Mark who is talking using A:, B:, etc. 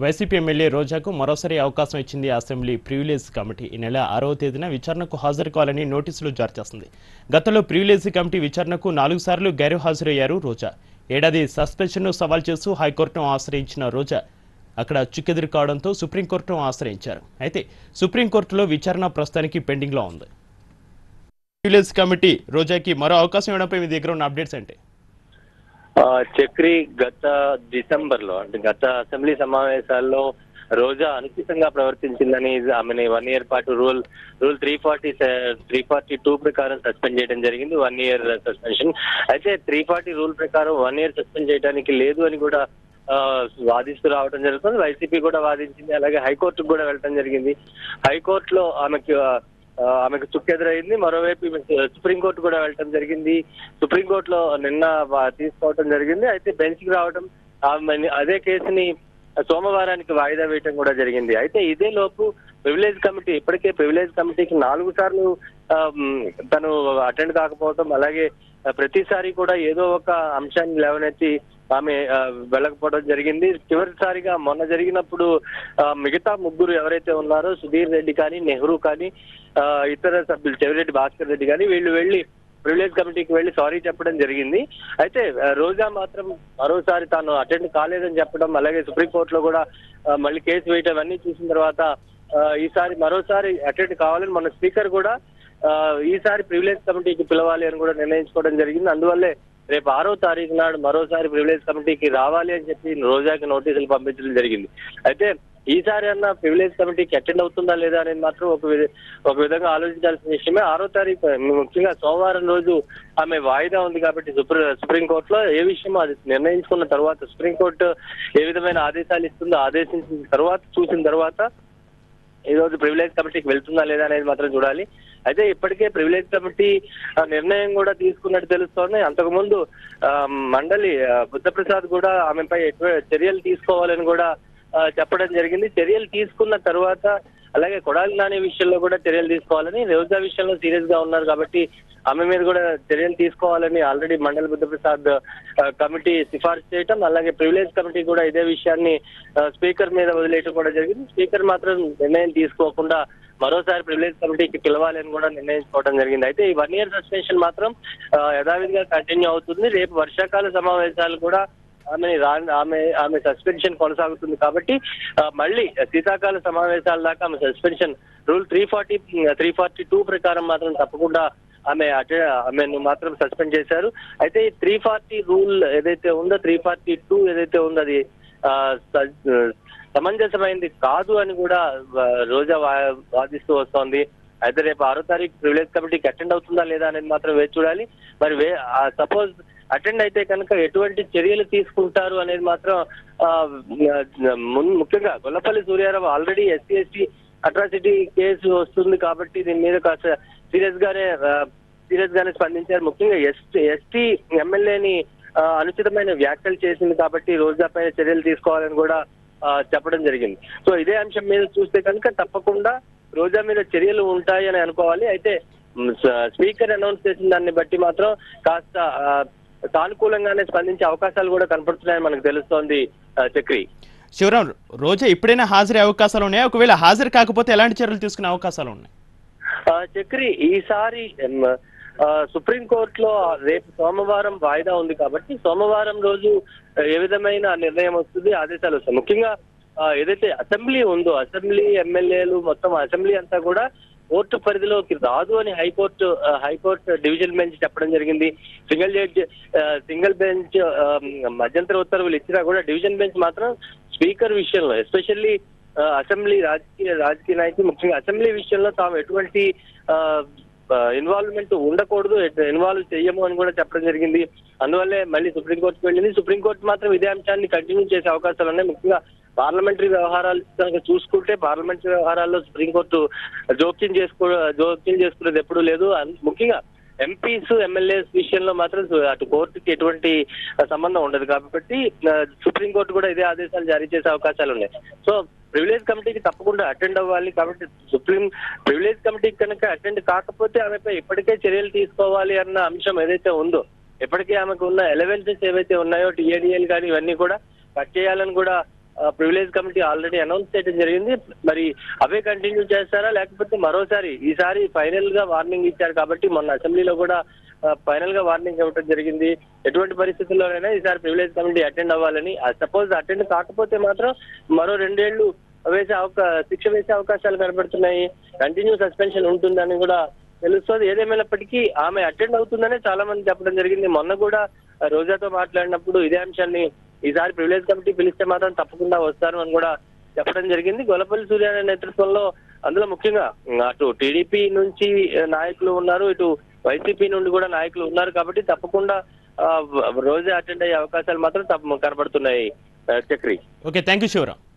A: YCP MLA రోజాకు మరోసారి అవకాశం ఇచ్చింది అసెంబ్లీ ప్రివిలేజ్ కమిటీ ఈ నెల ఆరవ తేదీన విచారణకు హాజరు కావాలని నోటీసులు జారీ చేసింది గతంలో ప్రివిలేజ్ కమిటీ విచారణకు నాలుగు సార్లు గైరు హాజరయ్యారు రోజా ఏడాది సస్పెన్షన్ను సవాల్ చేస్తూ హైకోర్టును ఆశ్రయించిన రోజా అక్కడ చుక్కెదురు కావడంతో సుప్రీంకోర్టును ఆశ్రయించారు అయితే సుప్రీంకోర్టులో విచారణ ప్రస్తుతానికి పెండింగ్లో ఉంది ప్రివిలేజ్ కమిటీ రోజాకి మరో అవకాశం ఇవ్వడంపై మీ దగ్గర ఉన్న అప్డేట్స్ ఏంటి
B: ఆ, చక్రి గత డిసెంబర్ లో అంటే గత అసెంబ్లీ సమావేశాల్లో రోజా అనుచితంగా ప్రవర్తించిందని ఆమెని వన్ ఇయర్ పాటు rule rule three forty three forty two ప్రకారం సస్పెండ్ చేయడం జరిగింది వన్ ఇయర్ సస్పెన్షన్ అయితే త్రీ ఫార్టీ రూల్ ప్రకారం వన్ ఇయర్ సస్పెండ్ చేయడానికి లేదు అని కూడా ఆ, వాదిస్తూ రావడం జరుగుతుంది వైసీపీ కూడా వాదించింది అలాగే హైకోర్టుకు కూడా వెళ్ళడం జరిగింది హైకోర్టులో ఆమెకి ఆ, ఆ, ఆమెకు చుక్కెదురైంది మరోవైపు ఈమె సుప్రీంకోర్టు కూడా వెళ్ళటం జరిగింది సుప్రీంకోర్టులో నిన్న వా- తీసుకోవటం జరిగింది అయితే బెంచ్ కి రావడం ఆమె అదే కేసుని సోమవారానికి వాయిదా వేయటం కూడా జరిగింది అయితే ఇదే లోపు ప్రివిలేజ్ కమిటీ ఇప్పటికే ప్రివిలేజ్ కమిటీకి నాలుగు సార్లు ఆ, మ్, తను అటెండ్ కాకపోవటం అలాగే ఆ, ప్రతిసారి కూడా ఏదో ఒక అంశాన్ని లేవనెత్తి ఆమె ఆ, వెళ్ళకపోవడం జరిగింది చివరిసారిగా మొన్న జరిగినప్పుడు ఆ, మిగతా ముగ్గురు ఎవరైతే ఉన్నారో సుధీర్ రెడ్డి కానీ నెహ్రూ కానీ ఆ, ఇతర సభ్యులు చెవిరెడ్డి భాస్కర్ రెడ్డి కానీ వీళ్ళు వెళ్ళి ప్రివిలేజ్ కమిటీకి వెళ్ళి సారీ చెప్పడం జరిగింది అయితే ఆ, రోజా మాత్రం మరోసారి తాను అటెండ్ కాలేదని చెప్పడం అలాగే సుప్రీంకోర్టులో కూడా ఆ, మళ్ళీ కేసు వేయటం అన్ని చూసిన తర్వాత ఆ, ఈసారి మరోసారి అటెండ్ కావాలని మన స్పీకర్ కూడా ఆ, ఈసారి ప్రివిలేజ్ కమిటీకి పిలవాలి అని కూడా నిర్ణయించుకోవడం జరిగింది అందువల్లే రేపు ఆరో తారీఖు నాడు మరోసారి ప్రివిలేజ్ కమిటీకి రావాలి అని చెప్పి రోజాకి నోటీసులు పంపించడం జరిగింది అయితే ఈసారి అన్న ప్రివిలేజ్ కమిటీకి అటెండ్ అవుతుందా లేదా అనేది మాత్రం ఒక విధ- ఒక విధంగా ఆలోచించాల్సిన విషయమే ఆరో తారీఖు ముఖ్యంగా సోమవారం రోజు ఆమె వాయిదా ఉంది కాబట్టి సుప్రీ సుప్రీంకోర్టులో ఏ విషయం అది నిర్ణయించుకున్న తర్వాత సుప్రీంకోర్టు ఏ విధమైన ఆదేశాలు ఇస్తుందో ఆదేశించిన తర్వాత చూసిన తర్వాత ఈ రోజు ప్రివిలేజ్ కమిటీకి వెళ్తుందా లేదా అనేది మాత్రం చూడాలి అయితే ఇప్పటికే ప్రివిలేజ్ కమిటీ ఆ, నిర్ణయం కూడా తీసుకున్నట్టు తెలుస్తోంది అంతకుముందు ఆ, మండలి ఆ, బుద్ధప్రసాద్ కూడా ఆమెపై ఎటు- చర్యలు తీసుకోవాలని కూడా ఆ, చెప్పడం జరిగింది చర్యలు తీసుకున్న తర్వాత అలాగే కొడాలి నాని విషయంలో కూడా చర్యలు తీసుకోవాలని రోజా విషయంలో సీరియస్ గా ఉన్నారు కాబట్టి ఆమె మీద కూడా చర్యలు తీసుకోవాలని ఆల్రెడీ మండలి బుద్ధప్రసాద్ ఆ, కమిటీ సిఫార్సు చేయటం అలాగే ప్రివిలేజ్ కమిటీ కూడా ఇదే విషయాన్ని ఆ, స్పీకర్ మీద వదిలేయటం కూడా జరిగింది స్పీకర్ మాత్రం నిర్ణయం తీసుకోకుండా మరోసారి ప్రివిలేజ్ కమిటీకి పిలవాలి అని కూడా నిర్ణయించుకోవడం జరిగింది అయితే ఈ వన్ ఇయర్ సస్పెన్షన్ మాత్రం ఆ, యథావిధిగా కంటిన్యూ అవుతుంది రేపు వర్షాకాల సమావేశాలు కూడా ఆమె ఆమె ఆమె సస్పెన్షన్ కొనసాగుతుంది కాబట్టి ఆ, మళ్ళీ శీతాకాల సమావేశాల దాకా ఆమె suspension rule three forty three forty two ప్రకారం మాత్రం తప్పకుండా ఆమె అటే ఆమెను మాత్రం సస్పెండ్ చేశారు అయితే ఈ త్రీ ఫార్టీ రూల్ ఏదైతే ఉందో త్రీ ఫార్టీ టూ ఏదైతే ఉందో అది ఆ, స- సమంజసమైంది కాదు అని కూడా ఆ, రోజా వా- వాదిస్తూ వస్తోంది అయితే రేపు ఆరో తారీఖు ప్రివిలేజ్ కమిటీకి అటెండ్ అవుతుందా లేదా అనేది మాత్రం వేచి చూడాలి మరి వే సపోజ్ అటెండ్ అయితే కనుక ఎటువంటి చర్యలు తీసుకుంటారు అనేది మాత్రం ఆ, మున్- ముఖ్యంగా Gollapalli Suryarao already SC ST atrocity case వస్తుంది కాబట్టి దీని మీద కాస్త సీరియస్ గానే సీరియస్ గానే స్పందించారు ముఖ్యంగా ఎస్టీ ఎస్టీ ఎమ్మెల్యేని అనుచితమైన వ్యాఖ్యలు చేసింది కాబట్టి రోజా పైన చర్యలు తీసుకోవాలని కూడా ఆ, చెప్పడం జరిగింది సో ఇదే అంశం మీద చూస్తే కనుక తప్పకుండా రోజా మీద చర్యలు ఉంటాయి అని అనుకోవాలి అయితే మ్, స- స్పీకర్ అనౌన్స్ చేసిన దాన్ని బట్టి మాత్రం కాస్త ఆ, సానుకూలంగానే స్పందించే అవకాశాలు కూడా కనపడుతున్నాయని మనకు తెలుస్తోంది ఆ, చక్రి
A: శివరాం రోజా ఎప్పుడైనా హాజరయ్యే అవకాశాలు ఉన్నాయా ఒకవేళ హాజరు కాకపోతే ఎలాంటి చర్యలు తీసుకునే అవకాశాలు ఉన్నాయి
B: ఆ, చక్రి ఈసారి ఎం, ఆ, సుప్రీంకోర్టులో రేపు సోమవారం వాయిదా ఉంది కాబట్టి సోమవారం రోజు ఏ విధమైన నిర్ణయం వస్తుంది ఆదేశాలు వస్తాయి ముఖ్యంగా ఆ, ఏదైతే అసెంబ్లీ ఉందో అసెంబ్లీ ఎమ్మెల్యేలు మొత్తం అసెంబ్లీ అంతా కూడా కోర్టు పరిధిలోకి రాదు అని హైకోర్టు ఆ, హైకోర్టు డివిజన్ బెంచ్ చెప్పడం జరిగింది సింగిల్ జడ్జ్ ఆ, సింగిల్ బెంచ్ ఆ, మధ్యంతర ఉత్తర్వులు ఇచ్చినా కూడా డివిజన్ బెంచ్ మాత్రం స్పీకర్ విషయంలో ఎస్పెషల్లీ అసెంబ్లీ రాజకీయ రాజకీయ నాయకులు ముఖ్యంగా అసెంబ్లీ విషయంలో తాము ఎటువంటి ఇన్వాల్వ్మెంట్ ఉండకూడదు ఇన్వాల్వ్ చెయ్యము అని కూడా చెప్పడం జరిగింది అందువల్లే మళ్ళీ సుప్రీంకోర్టుకు వెళ్ళింది సుప్రీంకోర్టు మాత్రం ఇదే అంశాన్ని కంటిన్యూ చేసే అవకాశాలు ఉన్నాయి ముఖ్యంగా పార్లమెంటరీ వ్యవహారాలు కనుక చూసుకుంటే పార్లమెంటరీ వ్యవహారాల్లో సుప్రీంకోర్టు జోక్యం చేసుకో జోక్యం చేసుకునేది ఎప్పుడూ లేదు అన్- ముఖ్యంగా ఎంపీస్ ఎమ్మెల్యేస్ విషయంలో మాత్రం సు- అటు కోర్టుకి ఎటువంటి సంబంధం ఉండదు కాబట్టి ఆ, సుప్రీంకోర్టు కూడా ఇదే ఆదేశాలు జారీ చేసే అవకాశాలు ఉన్నాయి సో ప్రివిలేజ్ కమిటీకి తప్పకుండా అటెండ్ అవ్వాలి కాబట్టి సుప్రీం ప్రివిలేజ్ కమిటీకి కనుక అటెండ్ కాకపోతే ఆమెపై ఇప్పటికే చర్యలు తీసుకోవాలి అన్న అంశం ఏదైతే ఉందో ఇప్పటికే ఆమెకు ఉన్న ఎలవెన్సెస్ ఏవైతే ఉన్నాయో టీఏడిఎల్ కానీ ఇవన్నీ కూడా కట్ చేయాలని కూడా ప్రివిలేజ్ కమిటీ ఆల్రెడీ అనౌన్స్ చేయడం జరిగింది మరి అవే కంటిన్యూ చేస్తారా లేకపోతే మరోసారి ఈసారి ఫైనల్ గా వార్నింగ్ ఇచ్చారు కాబట్టి మొన్న అసెంబ్లీలో కూడా ఫైనల్ గా వార్నింగ్ ఇవ్వడం జరిగింది ఎటువంటి పరిస్థితుల్లోనైనా ఈసారి ప్రివిలేజ్ కమిటీ అటెండ్ అవ్వాలని సపోజ్ అటెండ్ కాకపోతే మాత్రం మరో రెండేళ్లు వేసే అవకా శిక్ష వేసే అవకాశాలు కనబడుతున్నాయి కంటిన్యూ సస్పెన్షన్ ఉంటుందని కూడా తెలుస్తుంది ఏదేమైనప్పటికీ ఆమె అటెండ్ అవుతుందనే చాలా మంది చెప్పడం జరిగింది మొన్న కూడా ఆ, రోజాతో మాట్లాడినప్పుడు ఇదే అంశాన్ని ఈసారి ప్రివిలేజ్ కమిటీ పిలిస్తే మాత్రం తప్పకుండా వస్తారు అని కూడా చెప్పడం జరిగింది గొల్లపల్లి సూర్య నేతృత్వంలో అందులో ముఖ్యంగా ఉమ్, అటు టీడీపీ నుంచి ఆ, నాయకులు ఉన్నారు ఇటు వైసీపీ నుండి కూడా నాయకులు ఉన్నారు కాబట్టి తప్పకుండా ఆ, రోజా అటెండ్ అయ్యే అవకాశాలు మాత్రం తప్ప కనబడుతున్నాయి ఆ, Chakri
A: okay thank you Sivaram